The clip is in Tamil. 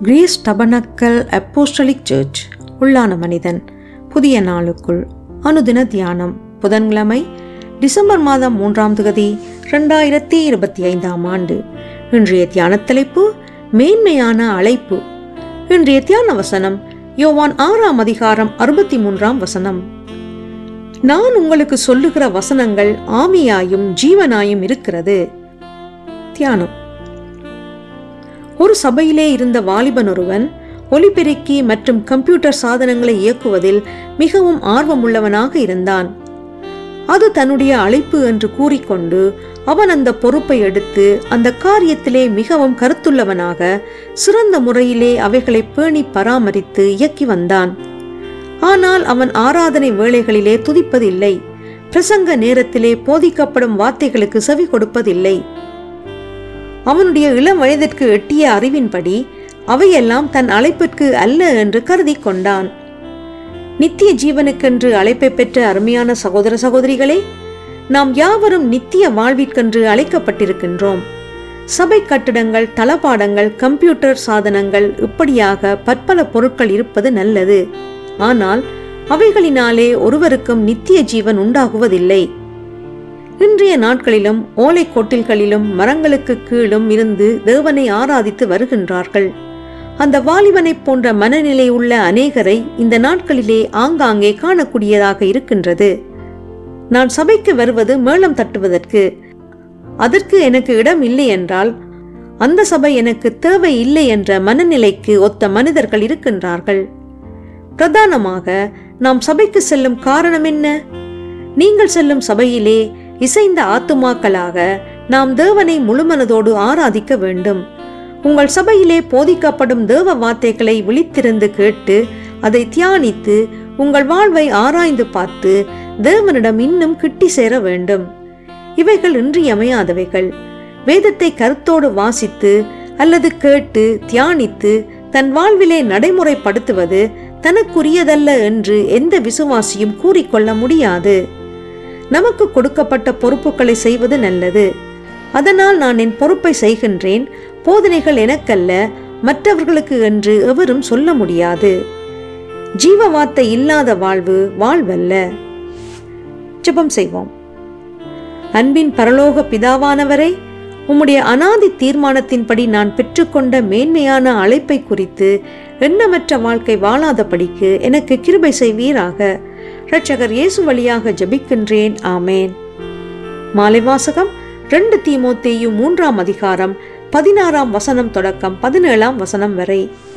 கிரேஸ் டபனக்கல் அப்போஸ்டலிக் சர்ச் உள்ளான மனிதன் புதிய நாளுக்குள் அனுதின தியானம் புதன்கிழமை டிசம்பர் மாதம் மூன்றாம் தேதி ரெண்டாயிரத்தி இருபத்தி ஐந்தாம் ஆண்டு இன்றைய தியான தலைப்பு மேன்மையான அழைப்பு இன்றைய தியான வசனம் யோவான் ஆறாம் அதிகாரம் அறுபத்தி மூன்றாம் வசனம் நான் உங்களுக்கு சொல்லுகிற வசனங்கள் ஆமியாயும் ஜீவனாயும் இருக்கிறது தியானம் ஒரு சபையிலே இருந்த வாலிபன் ஒருவன் ஒலிபெருக்கி மற்றும் கம்ப்யூட்டர் சாதனங்களை இயக்குவதில் மிகவும் ஆர்வமுள்ளவனாக இருந்தான் அது தன்னுடைய அழைப்பு என்று கூறிக்கொண்டு அவன் அந்த பொறுப்பை எடுத்து அந்த காரியத்திலே மிகவும் கருத்துள்ளவனாக சிறந்த முறையிலே அவைகளை பேணி பராமரித்து இயக்கி வந்தான் ஆனால் அவன் ஆராதனை வேளைகளிலே துதிப்பதில்லை பிரசங்க நேரத்திலே போதிக்கப்படும் வார்த்தைகளுக்கு செவி கொடுப்பதில்லை அவனுடைய இளம் வயதிற்கு எட்டிய அறிவின்படி அவையெல்லாம் தன் அழைப்பிற்கு அல்ல என்று கருதி கொண்டான் நித்திய ஜீவனுக்கென்று அழைப்பை பெற்ற அருமையான சகோதர சகோதரிகளே நாம் யாவரும் நித்திய வாழ்விற்கென்று அழைக்கப்பட்டிருக்கின்றோம் சபை கட்டிடங்கள் தளபாடங்கள் கம்ப்யூட்டர் சாதனங்கள் இப்படியாக பற்பல பொருட்கள் இருப்பது நல்லது ஆனால் அவைகளினாலே ஒருவருக்கும் நித்திய ஜீவன் உண்டாகுவதில்லை இன்றைய நாட்களிலும் ஓலை கொட்டில்களிலும் மரங்களுக்கு கீழும் இருந்து தேவனை ஆராதித்து வருகின்றார்கள் அந்த வாலிபனைப் போன்ற மனநிலை உள்ள அநேகரை இந்த நாட்களிலே ஆங்காங்கே காணக்கூடியதாக இருக்கின்றது நான் சபைக்கு வருவது மேளம் தட்டுவதற்கு அதற்கு எனக்கு இடம் இல்லை என்றால் அந்த சபை எனக்கு தேவை இல்லை என்ற மனநிலைக்கு ஒத்த மனிதர்கள் இருக்கின்றார்கள் பிரதானமாக நாம் சபைக்கு செல்லும் காரணம் என்ன நீங்கள் செல்லும் சபையிலே இசைந்த ஆத்துமாக்களாக நாம் தேவனை முழுமனதோடு ஆராதிக்க வேண்டும் உங்கள் சபையிலே போதிக்கப்படும் தேவ வார்த்தைகளை விழித்திருந்து கேட்டு அதை தியானித்து உங்கள் வாழ்வை ஆராய்ந்து பார்த்து தேவனிடம் இன்னும் கிட்டி சேர வேண்டும் இவைகள் இன்றியமையாதவைகள் வேதத்தை கருத்தோடு வாசித்து அல்லது கேட்டு தியானித்து தன் வாழ்விலே நடைமுறைப்படுத்துவது தனக்குரியதல்ல என்று எந்த விசுவாசியும் கூறிக்கொள்ள முடியாது நமக்கு கொடுக்கப்பட்ட பொறுப்புகளை செய்வது நல்லது அதனால் நான் என் பொறுப்பை செய்கின்றேன் போதனைகள் எனக்கல்ல மற்றவர்களுக்கு என்று எவரும் சொல்ல முடியாது ஜீவ வார்த்தை இல்லாத வாழ்வு வாழ்வல்ல ஜெபம் செய்வோம் அன்பின் பரலோக பிதாவானவரை உம்முடைய அனாதி தீர்மானத்தின்படி நான் பெற்றுக்கொண்ட மேன்மையான அழைப்பை குறித்து எண்ணமற்ற வாழ்க்கை வாழாதபடிக்கு எனக்கு கிருபை செய்வீராக இரட்சகர் இயேசு வழியாக ஜபிக்கின்றேன் ஆமேன் மாலை வாசகம் ரெண்டு தீமோத்தேயு மூன்றாம் அதிகாரம் பதினாறாம் வசனம் தொடக்கம் பதினேழாம் வசனம் வரை